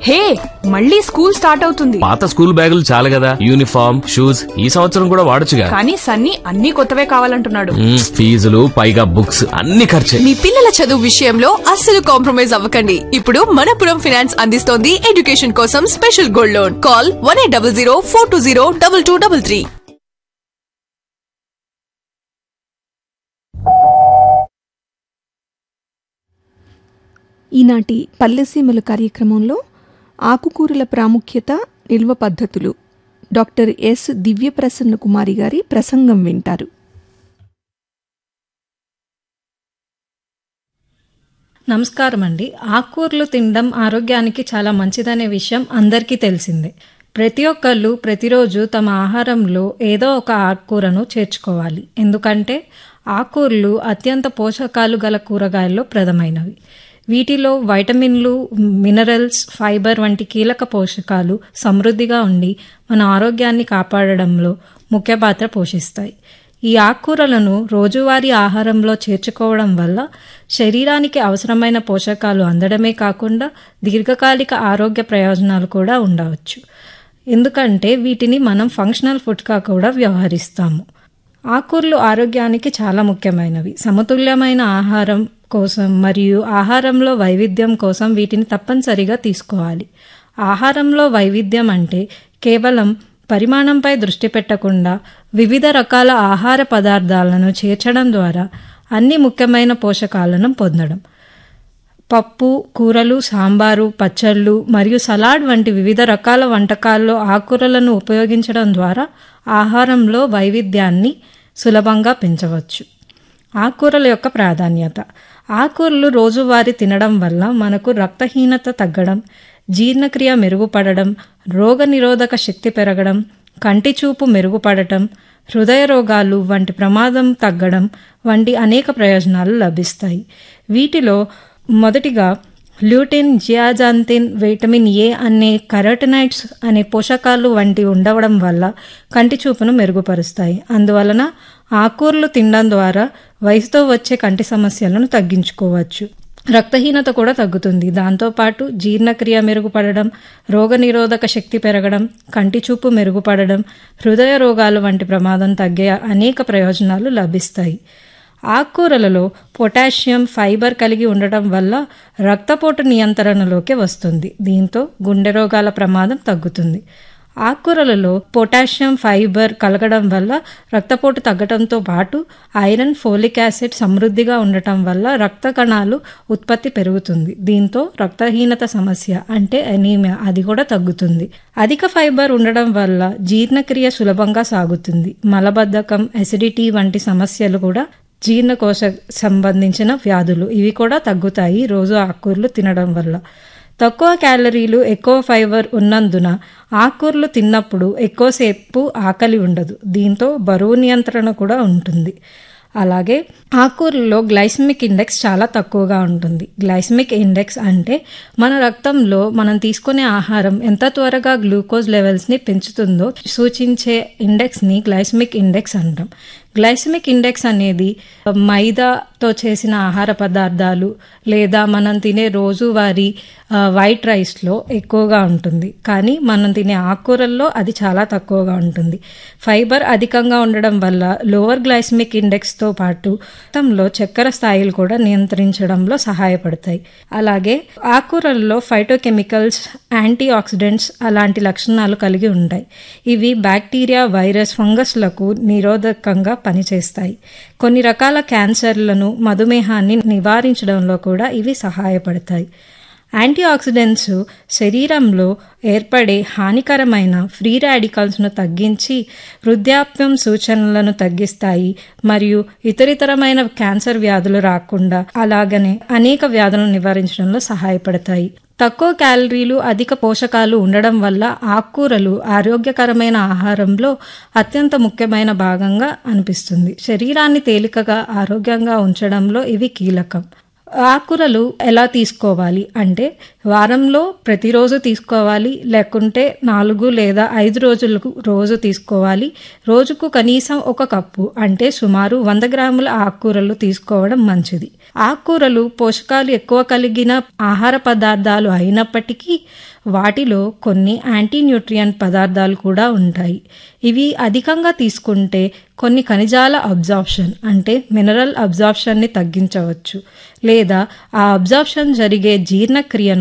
హే మళ్ళీ school start అవుతుంది పాత స్కూల్ బ్యాగులు చాలు కదా యూనిఫామ్ షూస్ ఈ సంవత్సరం కూడా వాడొచ్చుగా కానీ సన్నీ అన్ని కొత్తవే కావాలంటున్నాడు మ్మ్, ఫీజులు పైగా బుక్స్ అన్ని ఖర్చే మీ పిల్లల చదువు విషయంలో అస్సలు కాంప్రమైజ్ అవ్వకండి ఇప్పుడు మనపురం ఫినాన్స్ అందిస్తోంది ఎడ్యుకేషన్ కోసం special gold loan call one eight double zero four two zero double two double three ఈనాటి పల్లెసీమల కార్యక్రమంలో ఆకుకూరల ప్రాముఖ్యత నిల్వ పద్ధతులు డాక్టర్ ఎస్ దివ్యప్రసన్న కుమారి గారి ప్రసంగం వింటారు నమస్కారం అండి ఆకుకూరలు తినడం ఆరోగ్యానికి చాలా మంచిదనే విషయం అందరికీ తెలిసిందే ప్రతి ఒక్కళ్ళు ప్రతిరోజు తమ ఆహారంలో ఏదో ఒక ఆకుకూరను చేర్చుకోవాలి ఎందుకంటే ఆకుకూరలు అత్యంత పోషకాలు గల కూరగాయల్లో ప్రధమైనవి వీటిలో వైటమిన్లు మినరల్స్ ఫైబర్ వంటి కీలక పోషకాలు సమృద్ధిగా ఉండి మన ఆరోగ్యాన్ని కాపాడడంలో ముఖ్య పాత్ర పోషిస్తాయి ఈ ఆకుకూరలను రోజువారీ ఆహారంలో చేర్చుకోవడం వల్ల శరీరానికి అవసరమైన పోషకాలు అందడమే కాకుండా దీర్ఘకాలిక ఆరోగ్య ప్రయోజనాలు కూడా ఉండవచ్చు ఎందుకంటే వీటిని మనం ఫంక్షనల్ ఫుడ్గా కూడా వ్యవహరిస్తాము ఆకుకూరలు ఆరోగ్యానికి చాలా ముఖ్యమైనవి సమతుల్యమైన ఆహారం కోసం మరియు ఆహారంలో వైవిధ్యం కోసం వీటిని తప్పనిసరిగా తీసుకోవాలి ఆహారంలో వైవిధ్యం అంటే కేవలం పరిమాణంపై దృష్టి పెట్టకుండా వివిధ రకాల ఆహార పదార్థాలను చేర్చడం ద్వారా అన్ని ముఖ్యమైన పోషకాలను పొందడం పప్పు కూరలు సాంబారు పచ్చళ్ళు మరియు సలాడ్ వంటి వివిధ రకాల వంటకాల్లో ఆకుకూరలను ఉపయోగించడం ద్వారా ఆహారంలో వైవిధ్యాన్ని సులభంగా పెంచవచ్చు ఆకుకూరల యొక్క ప్రాధాన్యత ఆకుకూరలు రోజువారీ తినడం వల్ల మనకు రక్తహీనత తగ్గడం జీర్ణక్రియ మెరుగుపడడం రోగనిరోధక శక్తి పెరగడం కంటి చూపు మెరుగుపడటం హృదయ రోగాలు వంటి ప్రమాదం తగ్గడం వంటి అనేక ప్రయోజనాలు లభిస్తాయి వీటిలో మొదటిగా ల్యూటిన్ జియాజాంతిన్ విటమిన్ ఏ అనే కరోటినైట్స్ అనే పోషకాలు వంటి ఉండడం వల్ల కంటి చూపును మెరుగుపరుస్తాయి అందువలన ఆకుకూరలు తినడం ద్వారా వయసుతో వచ్చే కంటి సమస్యలను తగ్గించుకోవచ్చు రక్తహీనత కూడా తగ్గుతుంది దాంతోపాటు జీర్ణక్రియ మెరుగుపడడం రోగనిరోధక శక్తి పెరగడం కంటి చూపు మెరుగుపడడం హృదయ రోగాలు వంటి ప్రమాదం తగ్గే అనేక ప్రయోజనాలు లభిస్తాయి ఆకుకూరలలో పొటాషియం ఫైబర్ కలిగి ఉండటం వల్ల రక్తపోటు నియంత్రణలోకి వస్తుంది దీంతో గుండె రోగాల ప్రమాదం తగ్గుతుంది ఆకుకూరలలో పొటాషియం ఫైబర్ కలగడం వల్ల రక్తపోటు తగ్గడంతో పాటు ఐరన్ ఫోలిక్ యాసిడ్ సమృద్ధిగా ఉండటం వల్ల రక్త కణాలు ఉత్పత్తి పెరుగుతుంది దీంతో రక్తహీనత సమస్య అంటే అనీమియా అది కూడా తగ్గుతుంది అధిక ఫైబర్ ఉండడం వల్ల జీర్ణక్రియ సులభంగా సాగుతుంది మలబద్ధకం ఎసిడిటీ వంటి సమస్యలు కూడా జీర్ణకోశ సంబంధించిన వ్యాధులు ఇవి కూడా తగ్గుతాయి రోజు ఆకుకూరలు తినడం వల్ల తక్కువ క్యాలరీలు ఎక్కువ ఫైబర్ ఉన్నందున ఆకుకూరలు తిన్నప్పుడు ఎక్కువసేపు ఆకలి ఉండదు దీంతో బరువు నియంత్రణ కూడా ఉంటుంది అలాగే ఆకుకూరల్లో గ్లైసమిక్ ఇండెక్స్ చాలా తక్కువగా ఉంటుంది గ్లైసమిక్ ఇండెక్స్ అంటే మన రక్తంలో మనం తీసుకునే ఆహారం ఎంత త్వరగా గ్లూకోజ్ లెవెల్స్ని పెంచుతుందో సూచించే ఇండెక్స్ని గ్లైసమిక్ ఇండెక్స్ అంటాం గ్లైసమిక్ ఇండెక్స్ అనేది మైదాతో చేసిన ఆహార పదార్థాలు లేదా మనం తినే రోజువారీ ఆ, వైట్ రైస్లో ఎక్కువగా ఉంటుంది కానీ మనం తినే ఆకుకూరల్లో అది చాలా తక్కువగా ఉంటుంది ఫైబర్ అధికంగా ఉండడం వల్ల లోవర్ గ్లైసమిక్ ఇండెక్స్తో పాటు రక్తంలో చక్కెర స్థాయిలు కూడా నియంత్రించడంలో సహాయపడతాయి అలాగే ఆకుకూరల్లో ఫైటోకెమికల్స్ యాంటీ ఆక్సిడెంట్స్ అలాంటి లక్షణాలు కలిగి ఉంటాయి ఇవి బ్యాక్టీరియా వైరస్ ఫంగస్లకు నిరోధకంగా పనిచేస్తాయి కొన్ని రకాల క్యాన్సర్లను మధుమేహాన్ని నివారించడంలో కూడా ఇవి సహాయపడతాయి యాంటీ ఆక్సిడెంట్స్ శరీరంలో ఏర్పడే హానికరమైన ఫ్రీ రాడికల్స్ను తగ్గించి వృద్ధాప్యం సూచనలను తగ్గిస్తాయి మరియు ఇతరితరమైన క్యాన్సర్ వ్యాధులు రాకుండా అలాగనే అనేక వ్యాధులను నివారించడంలో సహాయపడతాయి తక్కువ క్యాలరీలు అధిక పోషకాలు ఉండడం వల్ల ఆకుకూరలు ఆరోగ్యకరమైన ఆహారంలో అత్యంత ముఖ్యమైన భాగంగా అనిపిస్తుంది శరీరాన్ని తేలికగా ఆరోగ్యంగా ఉంచడంలో ఇవి కీలకం ఆకుకూరలు ఎలా తీసుకోవాలి అంటే వారంలో ప్రతిరోజు తీసుకోవాలి లేకుంటే నాలుగు లేదా ఐదు రోజులకు రోజు తీసుకోవాలి రోజుకు కనీసం ఒక కప్పు అంటే సుమారు వంద గ్రాముల ఆకుకూరలు తీసుకోవడం మంచిది ఆకుకూరలు పోషకాలు ఎక్కువ కలిగిన ఆహార పదార్థాలు అయినప్పటికీ వాటిలో కొన్ని యాంటీ న్యూట్రియంట్ పదార్థాలు కూడా ఉంటాయి ఇవి అధికంగా తీసుకుంటే కొన్ని ఖనిజాల అబ్జార్ప్షన్ అంటే మినరల్ అబ్జార్ప్షన్ని తగ్గించవచ్చు లేదా ఆ అబ్జార్ప్షన్ జరిగే జీర్ణక్రియను